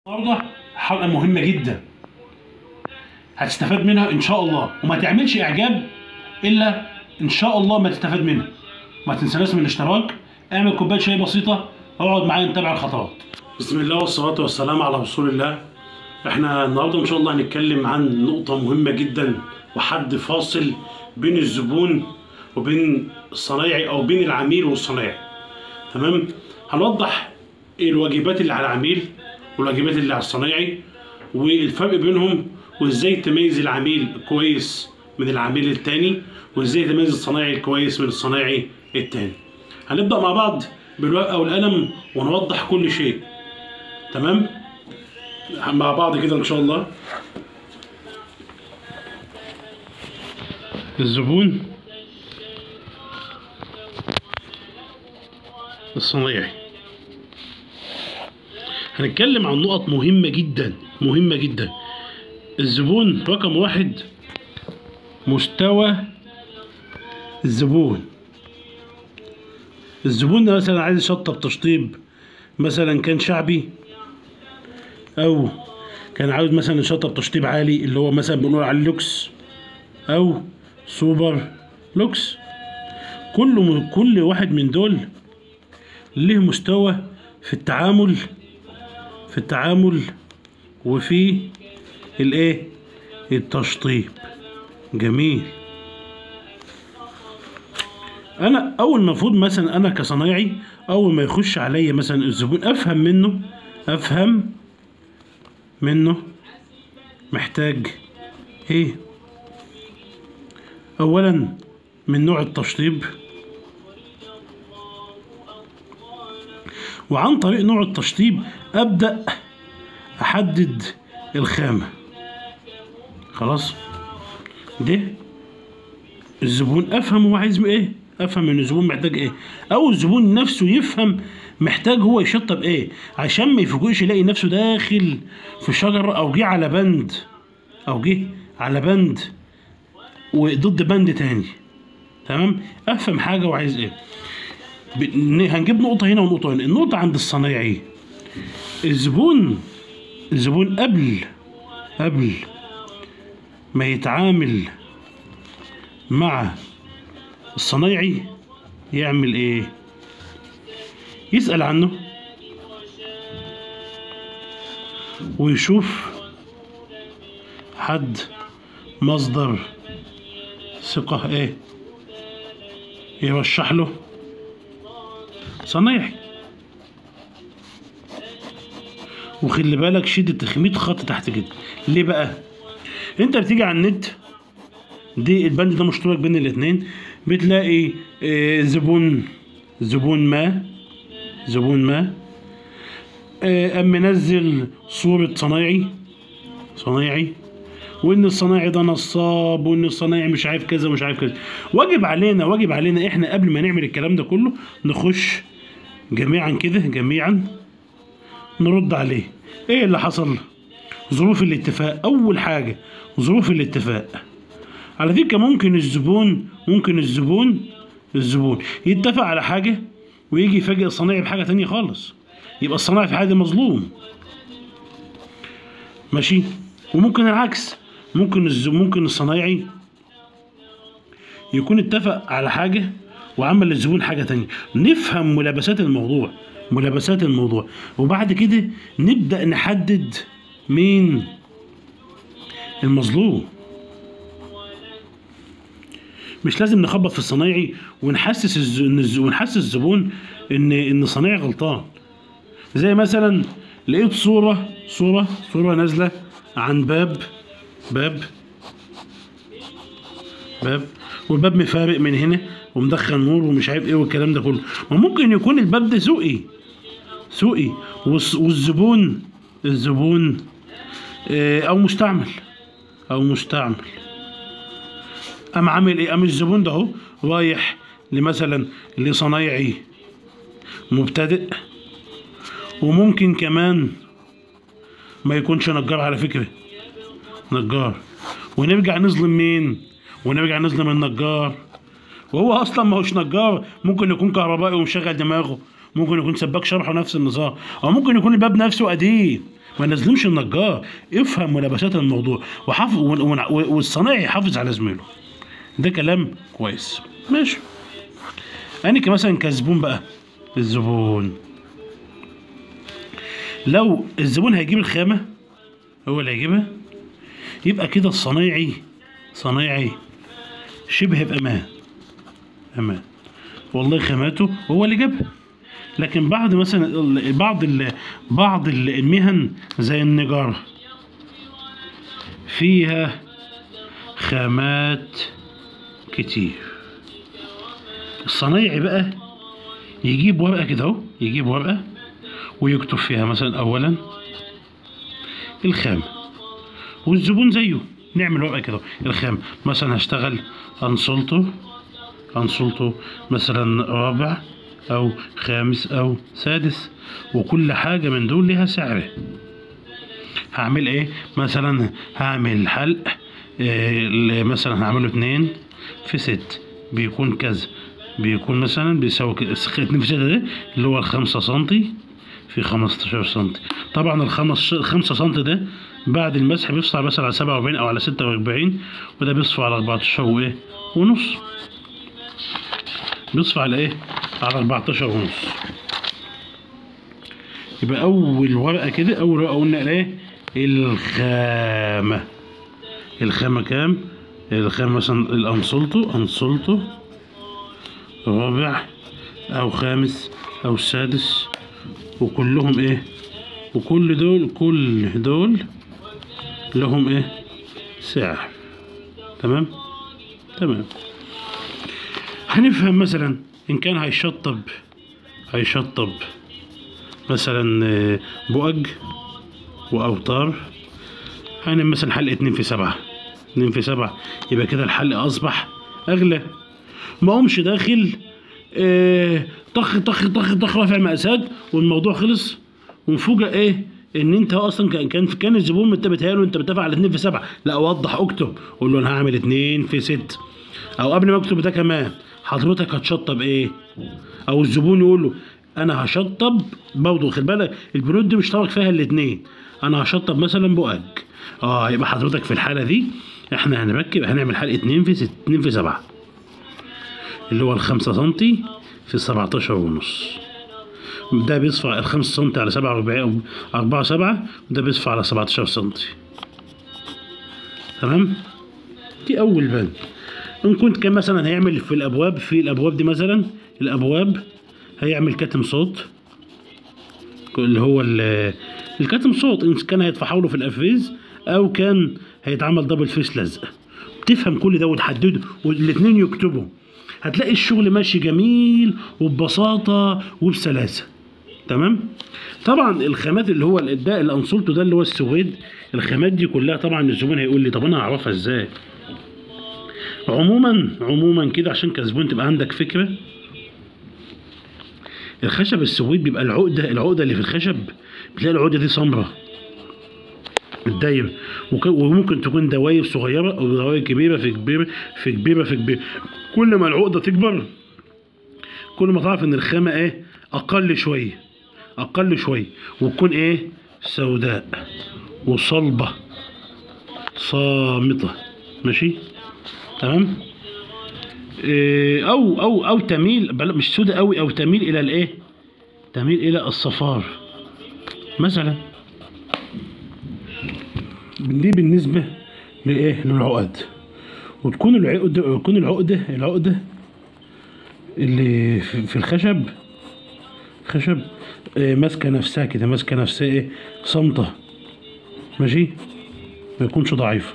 النهارده حلقه مهمه جدا هتستفاد منها ان شاء الله وما تعملش اعجاب الا ان شاء الله ما تستفاد منها ما تنساناش من الاشتراك اعمل كوبايه شاي بسيطه اقعد معايا نتابع الخطوات بسم الله والصلاه والسلام على رسول الله احنا النهارده ان شاء الله هنتكلم عن نقطه مهمه جدا وحد فاصل بين الزبون وبين الصنايعي او بين العميل والصنايعي تمام هنوضح الواجبات اللي على العميل والواجبات اللي على الصنايعي والفرق بينهم وازاي تميز العميل الكويس من العميل التاني وازاي تميز الصنايعي الكويس من الصنايعي التاني هنبدأ مع بعض بالورقة والقلم ونوضح كل شيء تمام مع بعض كده ان شاء الله الزبون الصنايعي هنتكلم عن نقط مهمة جدا مهمة جدا الزبون رقم واحد مستوى الزبون الزبون ده مثلا عايز يشطب تشطيب مثلا كان شعبي او كان عاوز مثلا يشطب تشطيب عالي اللي هو مثلا بنقول عليه لوكس او سوبر لوكس كل كل واحد من دول له مستوى في التعامل في التعامل وفي الايه التشطيب جميل انا اول ما المفروض مثلا انا كصنايعي اول ما يخش عليا مثلا الزبون افهم منه افهم منه محتاج ايه اولا من نوع التشطيب وعن طريق نوع التشطيب ابدا احدد الخامه خلاص ده الزبون افهم هو عايز ايه افهم ان الزبون محتاج ايه او الزبون نفسه يفهم محتاج هو يشطب ايه عشان ما يفوجئش يلاقي نفسه داخل في شجر او جه على بند او جه على بند وضد بند تاني تمام افهم حاجه وعايز ايه ب- هنجيب نقطه هنا ونقطه هنا النقطه عند الصنايعي الزبون الزبون قبل قبل ما يتعامل مع الصنايعي يعمل ايه يسأل عنه ويشوف حد مصدر ثقة ايه يرشح له صنايعي وخلي بالك شد تخميط خط تحت كده ليه بقى انت بتيجي على النت دي البند ده مشترك بين الاتنين بتلاقي آه، زبون زبون ما زبون ما آه، قام منزل صورة صنايعي صنايعي وان الصنايعي ده نصاب وان الصنايعي مش عارف كذا ومش عارف كذا واجب علينا واجب علينا احنا قبل ما نعمل الكلام ده كله نخش جميعا كده جميعا نرد عليه ايه اللي حصل ظروف الاتفاق اول حاجه ظروف الاتفاق على فكره ممكن الزبون ممكن الزبون الزبون يتفق على حاجه ويجي يفاجئ الصنايعي بحاجه تانية خالص يبقى الصنايعي في حاجه مظلوم ماشي وممكن العكس ممكن الز... ممكن الصنايعي يكون اتفق على حاجه وعمل للزبون حاجه تانية نفهم ملابسات الموضوع ملابسات الموضوع وبعد كده نبدا نحدد مين المظلوم مش لازم نخبط في الصنايعي ونحسس الز... إن الز... ونحسس الزبون ان ان الصنايعي غلطان زي مثلا لقيت صوره صوره صوره نازله عن باب باب باب والباب مفارق من هنا ومدخل نور ومش عارف ايه والكلام ده كله ما ممكن يكون الباب ده سوقي سوقي والس- والزبون الزبون آه، او مستعمل او مستعمل قام عامل ايه قام الزبون ده اهو رايح لمثلا لصنايعي مبتدئ وممكن كمان ما يكونش نجار على فكرة نجار ونرجع نظلم مين ونرجع نظلم النجار وهو اصلا ما هوش نجار ممكن يكون كهربائي ومشغل دماغه ممكن يكون سباك شرحه نفس النظام او ممكن يكون الباب نفسه قديم ما نظلمش النجار افهم ملابسات الموضوع وحافظ والصنايعي يحافظ على زميله ده كلام كويس ماشي انا كمثلا كزبون بقى الزبون لو الزبون هيجيب الخامة هو اللي هيجيبها يبقى كده الصنايعي صنايعي شبه بأمان أمان والله خاماته هو اللي جابها لكن بعض مثلا ال- بعض ال بعض ال- المهن زي النجارة فيها خامات كتير الصنايعي بقى يجيب ورقة كده اهو يجيب ورقة ويكتب فيها مثلا أولا الخام والزبون زيه نعمل ورقة كده الخام مثلا هشتغل أنسلته أنسلته مثلا رابع أو خامس أو سادس وكل حاجة من دول ليها سعر هعمل ايه مثلا هعمل حلق إيه مثلا هعمله اتنين في ست بيكون كذا بيكون مثلا بيساوي ك- اتنين في ستة ده اللي هو الخمسة سنتي في خمستاشر سنتي طبعا الخمس الخمسة سنتي ده بعد المسح بيصفى مثلا على سبعة وأربعين أو على ستة وأربعين وده بيصفى على أربعتاشر وإيه ونص بيصفى على إيه على أربعتاشر ونص يبقى أول ورقة كده أول ورقة قلنا إيه الخامة الخامة كام؟ الخامة مثلا الأنسلتو أنسلتو رابع أو خامس أو سادس وكلهم إيه؟ وكل دول كل دول لهم إيه؟ سعر تمام؟ تمام هنفهم مثلا إن كان هيشطب هيشطب مثلا آه، بؤج وأوتار هنعمل مثلا حلقة اتنين في سبعة اتنين في سبعة يبقى كده الحلق أصبح أغلى ما قومش داخل آه، طخ طخ طخ طخ رافع مقاسات والموضوع خلص ومفوجئ ايه ان انت اصلا كان كان كان الزبون انت بتهيأله انت بتدفع على اتنين في سبعة لا وضح اكتب قول له انا هعمل اتنين في ست او قبل ما اكتب ده كمان حضرتك هتشطب ايه او الزبون يقول له انا هشطب برضه خد بالك البنود دي مشترك فيها الاثنين انا هشطب مثلا بؤج اه يبقى حضرتك في الحاله دي احنا هنركب هنعمل حلقه 2 في 6 2 في 7 اللي هو الخمسة سنتي في 17 ونص ده بيصفى الخمسة سنتي على 47 أو 4 7 وده بيصفى على 17 سنتي تمام دي أول بند إن كنت كان مثلا هيعمل في الأبواب في الأبواب دي مثلا الأبواب هيعمل كاتم صوت اللي هو ال- الكاتم صوت إن كان هيدفعوا له في الأفريز أو كان هيتعمل دبل فيس لزق تفهم كل ده وتحدده والاتنين يكتبوا هتلاقي الشغل ماشي جميل وببساطة وبسلاسة تمام طبعا الخامات اللي هو الاداء اللي انصلته ده اللي هو السويد الخامات دي كلها طبعا الزبون هيقول لي طب انا اعرفها ازاي عموما عموما كده عشان كزبون تبقى عندك فكره الخشب السويد بيبقى العقده العقده اللي في الخشب بتلاقي العقده دي سمراء الدايره وك- وممكن تكون دواير صغيره او دواير كبيره في كبيره في كبيره في كبيره كل ما العقده تكبر كل ما تعرف ان الخامه ايه اقل شويه اقل شويه وتكون ايه سوداء وصلبه صامته ماشي تمام إيه او او او تميل بل مش سوداء قوي او تميل الى الايه تميل الى الصفار مثلا دي بالنسبه لايه للعقد وتكون العقده تكون العقده العقده اللي في في الخشب خشب آه، ماسكه نفسها كده ماسكه نفسها ايه صامته ماشي ما يكونش ضعيفه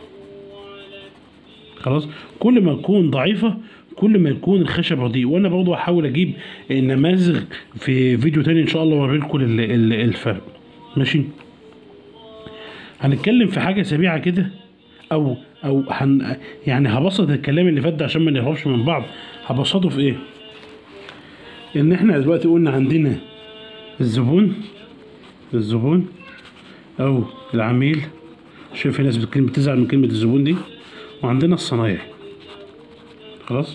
خلاص كل ما تكون ضعيفه كل ما يكون الخشب رديء وانا برضه هحاول اجيب نماذج في فيديو تاني ان شاء الله اوري لكم ال- ال- الفرق ماشي هنتكلم في حاجه سريعه كده او او هن يعني هبسط الكلام اللي فات ده عشان ما نهربش من بعض هبسطه في ايه ان احنا دلوقتي قلنا عندنا الزبون الزبون او العميل عشان في ناس بتكلم بتزعل من كلمة الزبون دي وعندنا الصنايعي خلاص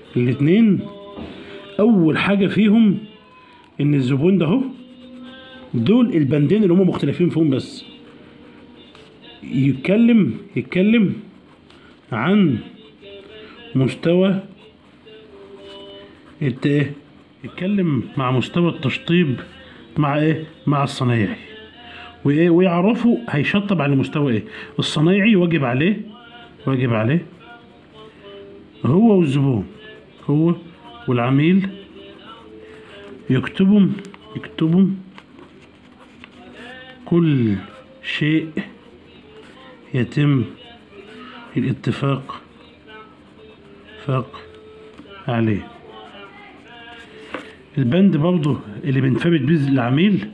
الاتنين اول حاجة فيهم ان الزبون ده اهو دول البندين اللي هم مختلفين فيهم بس يتكلم يتكلم عن مستوى الت- ايه يتكلم مع مستوى التشطيب مع ايه مع الصنايعي وايه ويعرفوا هيشطب على مستوى ايه الصنايعي واجب عليه واجب عليه هو والزبون هو والعميل يكتبهم يكتبهم كل شيء يتم الاتفاق فاق عليه البند برضه اللي بنثبت بيه العميل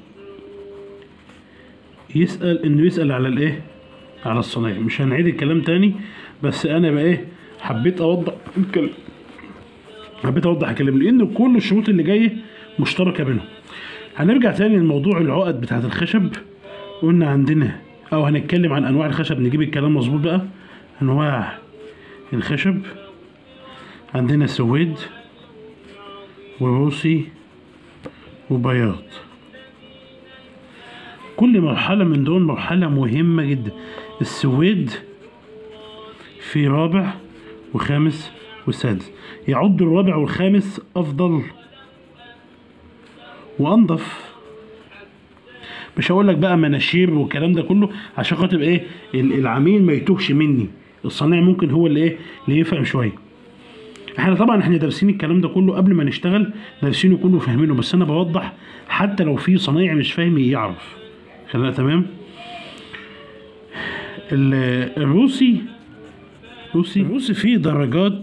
يسأل انه يسأل على الايه على الصنايعي مش هنعيد الكلام تاني بس انا بقى ايه حبيت اوضح الكلام حبيت اوضح الكلام لان كل الشروط اللي جايه مشتركه بينهم هنرجع تاني لموضوع العقد بتاعت الخشب قلنا عندنا او هنتكلم عن انواع الخشب نجيب الكلام مظبوط بقى انواع الخشب عندنا سويد وروسي وبياض كل مرحلة من دول مرحلة مهمة جدا السويد في رابع وخامس وسادس يعد الرابع والخامس أفضل وأنظف مش هقول لك بقى مناشير والكلام ده كله عشان خاطر ايه ال- العميل ما يتوهش مني الصنايعي ممكن هو اللي ايه اللي يفهم شويه احنا طبعا احنا دارسين الكلام ده كله قبل ما نشتغل دارسينه كله فاهمينه بس انا بوضح حتى لو في صنايعي مش فاهم يعرف خلينا تمام ال- الروسي الروسي الروسي فيه درجات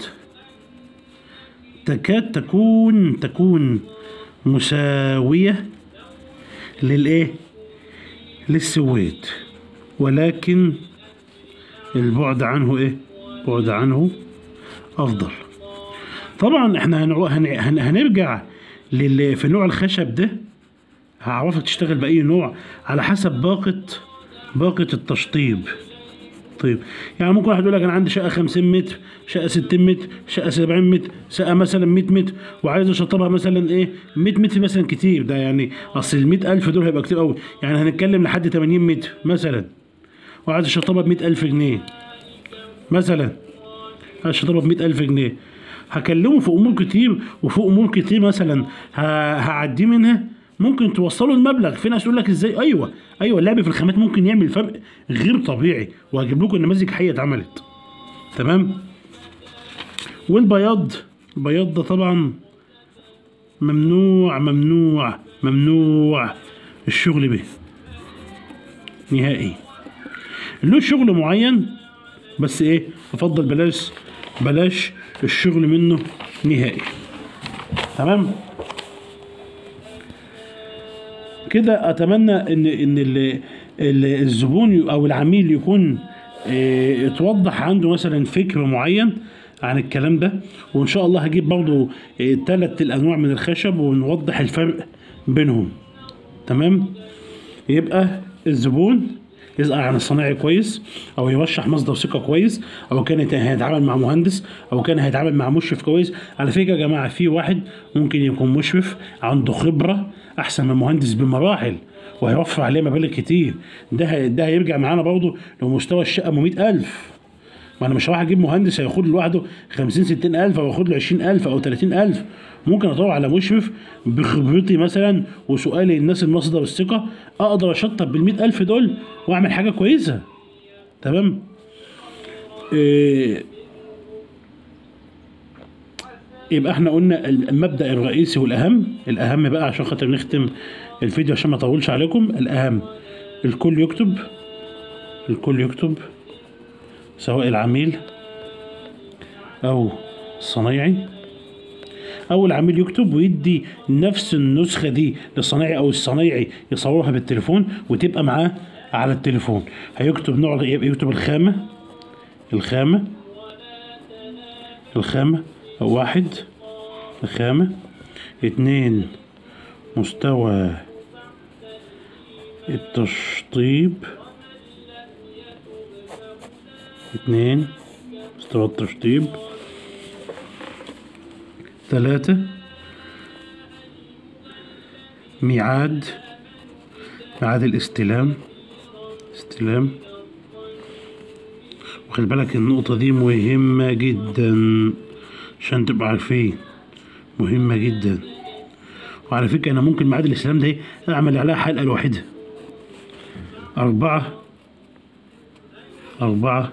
تكاد تكون تكون مساوية للايه للسويد ولكن البعد عنه ايه بعد عنه افضل طبعا احنا هنعو- هن- هن- هنرجع لل... في نوع الخشب ده هعرفك تشتغل بأي نوع على حسب باقة باقة التشطيب طيب يعني ممكن واحد يقول لك انا عندي شقه 50 متر شقه 60 متر شقه 70 متر شقه مثلا 100 متر وعايز اشطبها مثلا ايه 100 متر مثلا كتير ده يعني اصل ال 100000 دول هيبقى كتير قوي يعني هنتكلم لحد 80 متر مثلا وعايز اشطبها ب 100000 جنيه مثلا عايز اشطبها ب 100000 جنيه هكلمه في امور كتير وفي امور كتير مثلا ه- هعديه منها ممكن توصلوا المبلغ في ناس يقول لك ازاي ايوه ايوه اللعب في الخامات ممكن يعمل فرق غير طبيعي وهجيب لكم نماذج حيه اتعملت تمام والبياض البياض ده طبعا ممنوع ممنوع ممنوع الشغل به نهائي له شغل معين بس ايه افضل بلاش بلاش الشغل منه نهائي تمام كده اتمنى ان ان ال- ال- الزبون او العميل يكون اه، اتوضح عنده مثلا فكر معين عن الكلام ده وان شاء الله هجيب برضو ثلاث الانواع من الخشب ونوضح الفرق بينهم تمام يبقى الزبون يسأل عن الصنايعي كويس او يرشح مصدر ثقه كويس او كان يت- هيتعامل مع مهندس او كان هيتعامل مع مشرف كويس على فكره يا جماعه في واحد ممكن يكون مشرف عنده خبره احسن من مهندس بمراحل وهيوفر عليه مبالغ كتير ده هي- ده هيرجع معانا برضه لو مستوى الشقه ب 100000 ما انا مش هروح اجيب مهندس هياخد لوحده 50 60 الف او ياخد له 20 الف او 30 الف ممكن ادور على مشرف بخبرتي مثلا وسؤالي الناس المصدر الثقه اقدر اشطب بال الف دول واعمل حاجه كويسه تمام إيه يبقى احنا قلنا المبدا الرئيسي والاهم الاهم بقى عشان خاطر نختم الفيديو عشان ما اطولش عليكم الاهم الكل يكتب الكل يكتب سواء العميل او الصنايعي او العميل يكتب ويدي نفس النسخه دي للصنايعي او الصنايعي يصورها بالتليفون وتبقى معاه على التليفون هيكتب نوع يكتب الخامه الخامه الخامه واحد الخامه اتنين مستوى التشطيب اتنين مستوى التشطيب ثلاثة ميعاد ميعاد الاستلام استلام وخلي بالك النقطة دي مهمة جدا عشان تبقوا عارفين مهمة جدا وعلى فكرة أنا ممكن ميعاد الاستلام ده أعمل عليها حلقة لوحدها أربعة أربعة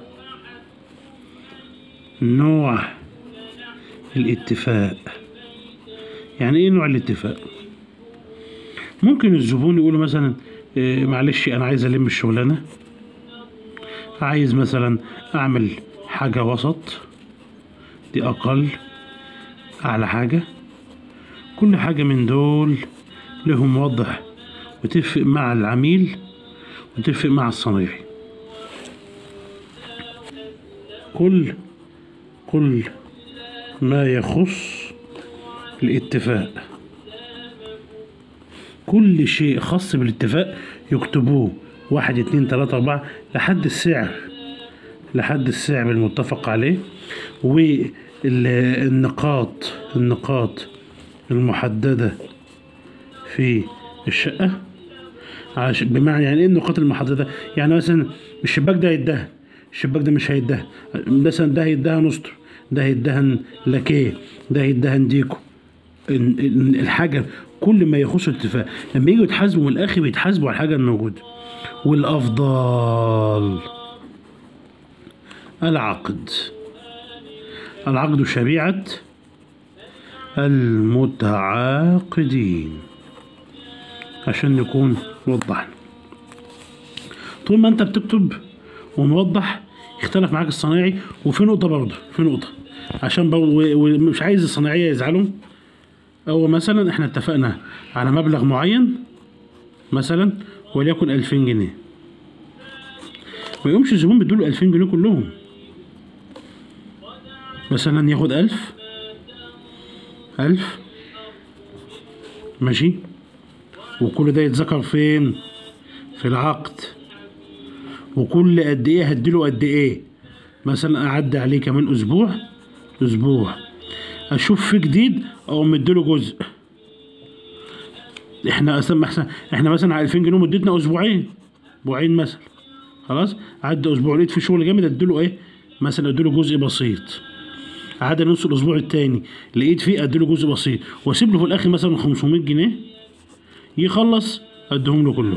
نوع الاتفاق يعني ايه نوع الاتفاق ممكن الزبون يقول مثلا إيه معلش انا عايز الم الشغلانه عايز مثلا اعمل حاجه وسط دي اقل اعلى حاجه كل حاجه من دول له موضح وتفق مع العميل وتفق مع الصنايعي كل كل ما يخص الاتفاق كل شيء خاص بالاتفاق يكتبوه واحد اتنين تلاتة أربعة لحد السعر لحد السعر المتفق عليه والنقاط النقاط المحددة في الشقة عش- بمعنى يعني ايه النقاط المحددة يعني مثلا الشباك ده هيدهن الشباك ده مش هيدهن مثلا ده هيدهن اسطر ده هيدهن لاكيه ده هيدهن ديكو ال- ال- الحاجة كل ما يخص الاتفاق لما يجوا يتحاسبوا من الآخر بيتحاسبوا على الحاجة الموجودة والأفضل العقد العقد شريعة المتعاقدين عشان نكون وضحنا طول ما انت بتكتب وموضح يختلف معاك الصنايعي وفي نقطة برضه في نقطة عشان برضه و- ومش عايز الصنايعية يزعلوا أو مثلا احنا اتفقنا على مبلغ معين مثلا وليكن 2000 جنيه ما يقومش الزبون بيدوله 2000 جنيه كلهم مثلا ياخد 1000 1000 ماشي وكل ده يتذكر فين في العقد وكل قد ايه هديله قد ايه مثلا اعدي عليه كمان اسبوع اسبوع اشوف في جديد او مديله جزء احنا اصلا احنا احنا مثلا على 2000 جنيه مدتنا اسبوعين اسبوعين مثلا خلاص عدى اسبوع لقيت في شغل جامد اديله ايه مثلا اديله جزء بسيط عدى نص الاسبوع التاني لقيت فيه اديله جزء بسيط واسيب له في الاخر مثلا 500 جنيه يخلص اديهم له كلهم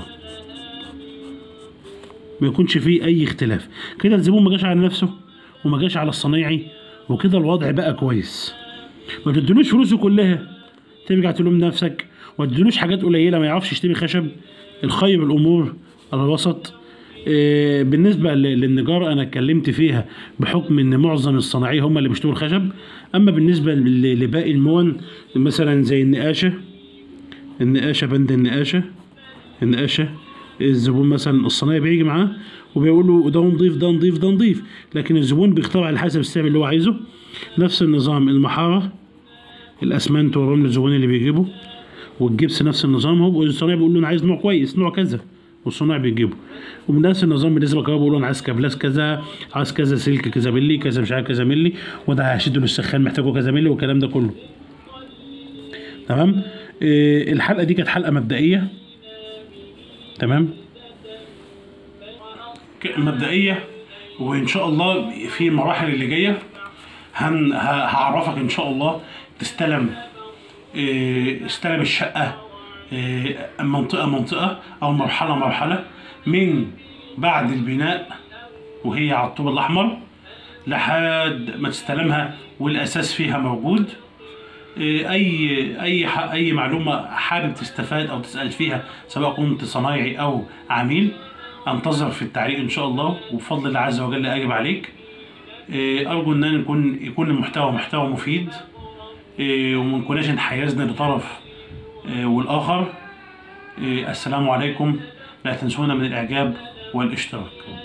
ما يكونش فيه اي اختلاف كده الزبون ما جاش على نفسه وما جاش على الصنايعي وكده الوضع بقى كويس ما تدلوش فلوسه كلها ترجع تلوم نفسك وما تدلوش حاجات قليله ما يعرفش يشتري خشب الخيب الامور الوسط آه، بالنسبه ل- للنجاره انا اتكلمت فيها بحكم ان معظم الصناعيه هم اللي بيشتروا الخشب اما بالنسبه ل- لباقي المون مثلا زي النقاشه النقاشه بند النقاشه النقاشه الزبون مثلا الصنايعي بيجي معاه وبيقول له ده نضيف ده نضيف ده نضيف لكن الزبون بيختار على حسب السعر اللي هو عايزه نفس النظام المحاره الاسمنت والرمل الزبون اللي بيجيبه والجبس نفس النظام هو الصنايعي بيقول له انا عايز نوع كويس نوع كذا والصناعي بيجيبه ونفس النظام بالنسبه للكهرباء بيقول له انا عايز كابلاس كذا عايز كذا سلك كذا ملي كذا مش عارف كذا ملي وده هشد له السخان محتاجه كذا ملي والكلام ده كله تمام إيه الحلقه دي كانت حلقه مبدئيه تمام ك- مبدئيه وان شاء الله في المراحل اللي جايه هن ه- هعرفك ان شاء الله تستلم إيه، استلم الشقه إيه، منطقه منطقه او مرحله مرحله من بعد البناء وهي على الطوب الاحمر لحد ما تستلمها والاساس فيها موجود إيه، اي اي ح- اي معلومه حابب تستفاد او تسال فيها سواء كنت صنايعي او عميل انتظر في التعليق ان شاء الله وبفضل الله عز وجل اجب عليك إيه، ارجو ان أنا نكون يكون المحتوى محتوى مفيد إيه، وما نكوناش انحيزنا لطرف إيه، والاخر إيه، السلام عليكم لا تنسونا من الاعجاب والاشتراك